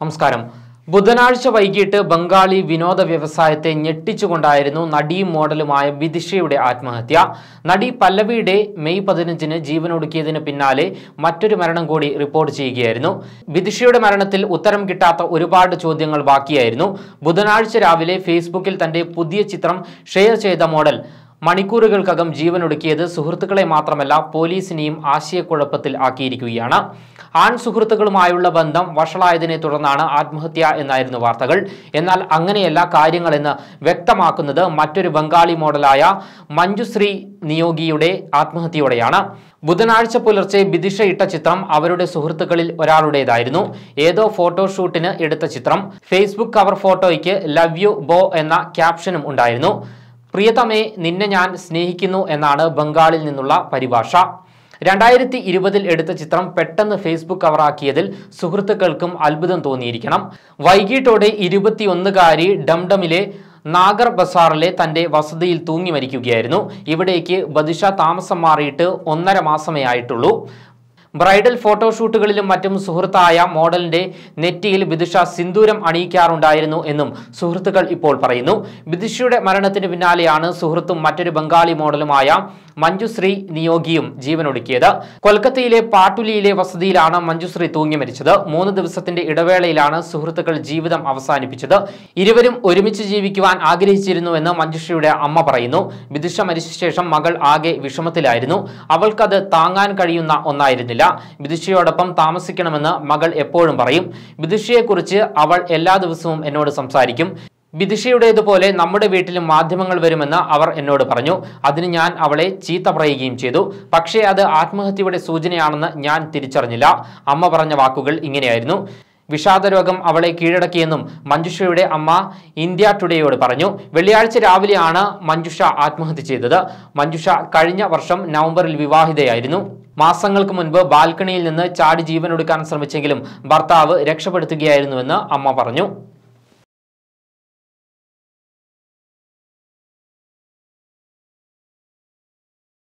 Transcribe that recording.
നമസ്കാരം ബുധനാഴ്ച വൈകിട്ട് ബംഗാളി വിനോദ വ്യവസായത്തെ ഞെട്ടിച്ചുകൊണ്ടായിരുന്നു നടിയും മോഡലുമായ വിദിഷയുടെ ആത്മഹത്യ നടി പല്ലവിയുടെ മെയ് പതിനഞ്ചിന് ജീവനൊടുക്കിയതിന് പിന്നാലെ മറ്റൊരു മരണം കൂടി റിപ്പോർട്ട് ചെയ്യുകയായിരുന്നു വിദിഷയുടെ മരണത്തിൽ ഉത്തരം കിട്ടാത്ത ഒരുപാട് ചോദ്യങ്ങൾ ബാക്കിയായിരുന്നു ബുധനാഴ്ച രാവിലെ ഫേസ്ബുക്കിൽ തന്റെ പുതിയ ചിത്രം ഷെയർ ചെയ്ത മോഡൽ മണിക്കൂറുകൾക്കകം ജീവനൊടുക്കിയത് സുഹൃത്തുക്കളെ മാത്രമല്ല പോലീസിനെയും ആശയക്കുഴപ്പത്തിൽ ആക്കിയിരിക്കുകയാണ് ആൺ സുഹൃത്തുക്കളുമായുള്ള ബന്ധം വഷളായതിനെ തുടർന്നാണ് ആത്മഹത്യ എന്നായിരുന്നു വാർത്തകൾ എന്നാൽ അങ്ങനെയല്ല കാര്യങ്ങളെന്ന് വ്യക്തമാക്കുന്നത് മറ്റൊരു ബംഗാളി മോഡലായ മഞ്ജുശ്രീ നിയോഗിയുടെ ആത്മഹത്യയോടെയാണ് ബുധനാഴ്ച പുലർച്ചെ ബിദിഷ ഇട്ട ചിത്രം അവരുടെ സുഹൃത്തുക്കളിൽ ഒരാളുടേതായിരുന്നു ഏതോ ഫോട്ടോഷൂട്ടിന് എടുത്ത ചിത്രം ഫേസ്ബുക്ക് കവർ ഫോട്ടോയ്ക്ക് ലവ് യു ബോ എന്ന ക്യാപ്ഷനും ഉണ്ടായിരുന്നു പ്രിയതമേ നിന്നെ ഞാൻ സ്നേഹിക്കുന്നു എന്നാണ് ബംഗാളിൽ നിന്നുള്ള പരിഭാഷ രണ്ടായിരത്തി ഇരുപതിൽ എടുത്ത ചിത്രം പെട്ടെന്ന് ഫേസ്ബുക്ക് കവറാക്കിയതിൽ സുഹൃത്തുക്കൾക്കും അത്ഭുതം തോന്നിയിരിക്കണം വൈകിട്ടോടെ ഇരുപത്തിയൊന്നുകാരി ഡംഡമിലെ നാഗർ ബസാറിലെ തന്റെ വസതിയിൽ തൂങ്ങി മരിക്കുകയായിരുന്നു ഇവിടേക്ക് ബദിഷ താമസം മാറിയിട്ട് ഒന്നര മാസമേ ആയിട്ടുള്ളൂ ബ്രൈഡൽ ഫോട്ടോഷൂട്ടുകളിലും മറ്റും സുഹൃത്തായ മോഡലിന്റെ നെറ്റിയിൽ ബിദുഷ സിന്ദൂരം അണിയിക്കാറുണ്ടായിരുന്നു എന്നും സുഹൃത്തുക്കൾ ഇപ്പോൾ പറയുന്നു ബിദുഷയുടെ മരണത്തിന് പിന്നാലെയാണ് സുഹൃത്തും മറ്റൊരു ബംഗാളി മോഡലുമായ മഞ്ജുശ്രീ നിയോഗിയും ജീവനൊടുക്കിയത് കൊൽക്കത്തയിലെ പാട്ടുലിയിലെ വസതിയിലാണ് മഞ്ജുശ്രീ തൂങ്ങി മരിച്ചത് മൂന്ന് ദിവസത്തിന്റെ ഇടവേളയിലാണ് സുഹൃത്തുക്കൾ ജീവിതം അവസാനിപ്പിച്ചത് ഇരുവരും ഒരുമിച്ച് ജീവിക്കുവാൻ ആഗ്രഹിച്ചിരുന്നുവെന്ന് മഞ്ജുശ്രീയുടെ അമ്മ പറയുന്നു ബിദുഷ മരിച്ച ശേഷം മകൾ ആകെ വിഷമത്തിലായിരുന്നു അവൾക്കത് താങ്ങാൻ കഴിയുന്ന ഒന്നായിരുന്നില്ല ബിദുഷയോടൊപ്പം താമസിക്കണമെന്ന് മകൾ എപ്പോഴും പറയും ബിദുഷയെക്കുറിച്ച് അവൾ എല്ലാ ദിവസവും എന്നോട് സംസാരിക്കും ബിദിഷയുടേതുപോലെ നമ്മുടെ വീട്ടിലും മാധ്യമങ്ങൾ വരുമെന്ന് അവർ എന്നോട് പറഞ്ഞു അതിന് ഞാൻ അവളെ ചീത്ത പറയുകയും ചെയ്തു പക്ഷേ അത് ആത്മഹത്യയുടെ സൂചനയാണെന്ന് ഞാൻ തിരിച്ചറിഞ്ഞില്ല അമ്മ പറഞ്ഞ വാക്കുകൾ ഇങ്ങനെയായിരുന്നു വിഷാദരോഗം അവളെ കീഴടക്കിയെന്നും മഞ്ജുഷയുടെ അമ്മ ഇന്ത്യ ടുഡേയോട് പറഞ്ഞു വെള്ളിയാഴ്ച രാവിലെയാണ് മഞ്ജുഷ ആത്മഹത്യ ചെയ്തത് മഞ്ജുഷ കഴിഞ്ഞ വർഷം നവംബറിൽ വിവാഹിതയായിരുന്നു മാസങ്ങൾക്ക് മുൻപ് ബാൽക്കണിയിൽ നിന്ന് ചാടി ജീവനൊടുക്കാൻ ശ്രമിച്ചെങ്കിലും ഭർത്താവ് രക്ഷപ്പെടുത്തുകയായിരുന്നുവെന്ന് അമ്മ പറഞ്ഞു